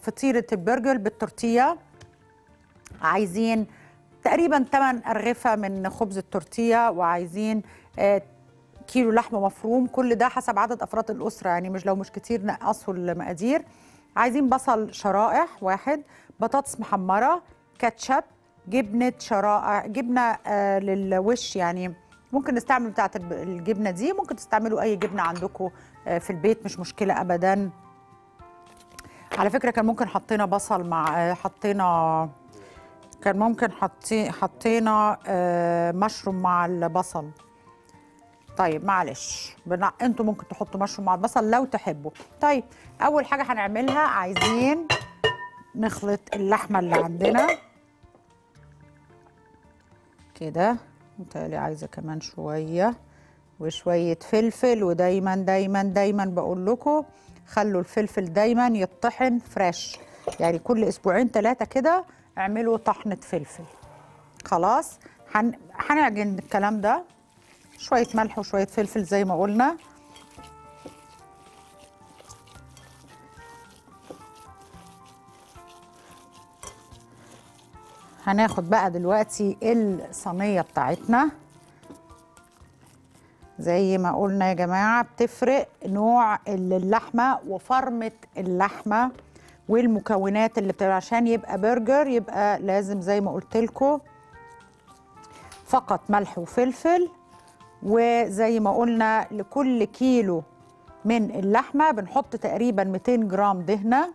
فطيره البرجر بالتورتيه عايزين تقريبا 8 ارغفه من خبز التورتيه وعايزين آه، كيلو لحمه مفروم كل ده حسب عدد افراد الاسره يعني مش لو مش كتير نقصوا المقادير عايزين بصل شرائح واحد بطاطس محمره كاتشب جبنه شرائح جبنه آه للوش يعني ممكن نستعمل بتاعه الب- الجبنه دي ممكن تستعملوا اي جبنه عندكم آه في البيت مش مشكله ابدا على فكره كان ممكن حطينا بصل مع آه، حطينا كان ممكن حطي حطينا آه، مشروم مع البصل طيب معلش بنع... انتوا ممكن تحطوا مشروم مع البصل لو تحبوا طيب اول حاجه هنعملها عايزين نخلط اللحمه اللي عندنا كده متهيألي عايزه كمان شويه وشويه فلفل ودايما دايما دايما بقول لكم خلوا الفلفل دايما يطحن فريش يعني كل اسبوعين ثلاثه كده اعملوا طحنه فلفل خلاص هن... هنعجن الكلام ده شويه ملح وشويه فلفل زي ما قلنا هناخد بقى دلوقتي الصينيه بتاعتنا زي ما قلنا يا جماعه بتفرق نوع اللحمه وفرمه اللحمه والمكونات اللي بتبقى عشان يبقى برجر يبقى لازم زي ما قلت لكم فقط ملح وفلفل وزي ما قلنا لكل كيلو من اللحمه بنحط تقريبا 200 جرام دهنه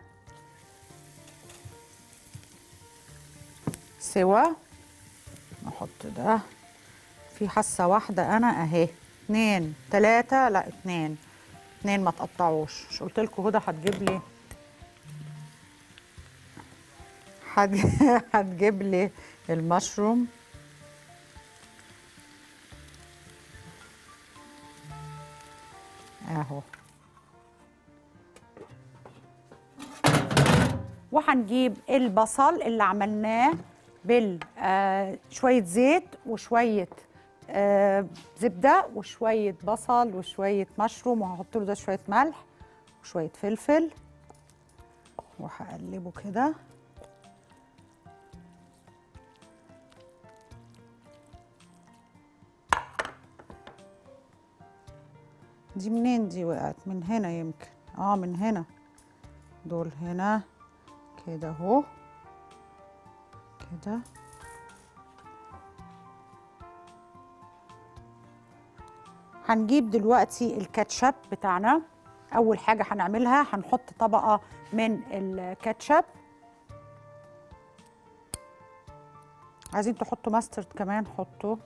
سوا نحط ده في حاسه واحده انا اهي اتنين تلاته لا اتنين اتنين ما تقطعوش مش قلت لكم هدى هتجيب لي هتج- هتجيب لي المشروم اهو وهنجيب البصل اللي عملناه بال آه شويه زيت وشويه آه زبده وشويه بصل وشويه مشروم وهحط له ده شويه ملح وشويه فلفل وهقلبه كده دي منين دي وقعت من هنا يمكن اه من هنا دول هنا كده اهو كده هنجيب دلوقتي الكاتشب بتاعنا اول حاجه هنعملها هنحط طبقه من الكاتشب عايزين تحطوا ماسترد كمان حطوا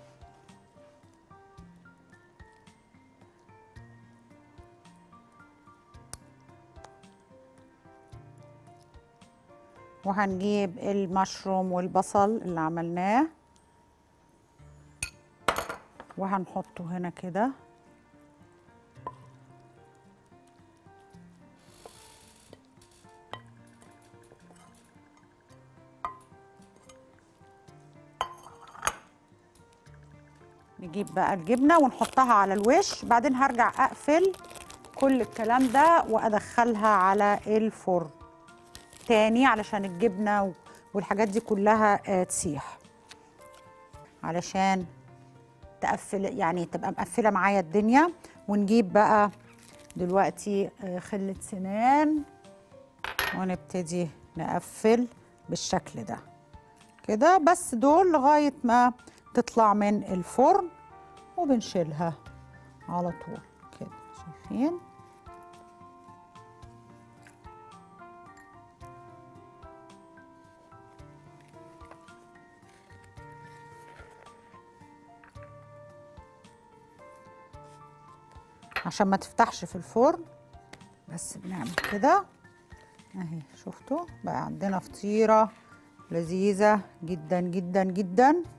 وهنجيب المشروم والبصل اللي عملناه وهنحطه هنا كده نجيب بقى الجبنه ونحطها على الوش بعدين هرجع اقفل كل الكلام ده وادخلها على الفرن تاني علشان الجبنه و- والحاجات دي كلها آه، تسيح علشان تقفل يعني تبقى مقفله معايا الدنيا ونجيب بقى دلوقتي آه، خله سنان ونبتدي نقفل بالشكل ده كده بس دول لغايه ما تطلع من الفرن وبنشيلها على طول كده شايفين عشان ما تفتحش في الفرن بس بنعمل كده اهي شفتوا بقى عندنا فطيرة لذيذة جدا جدا جدا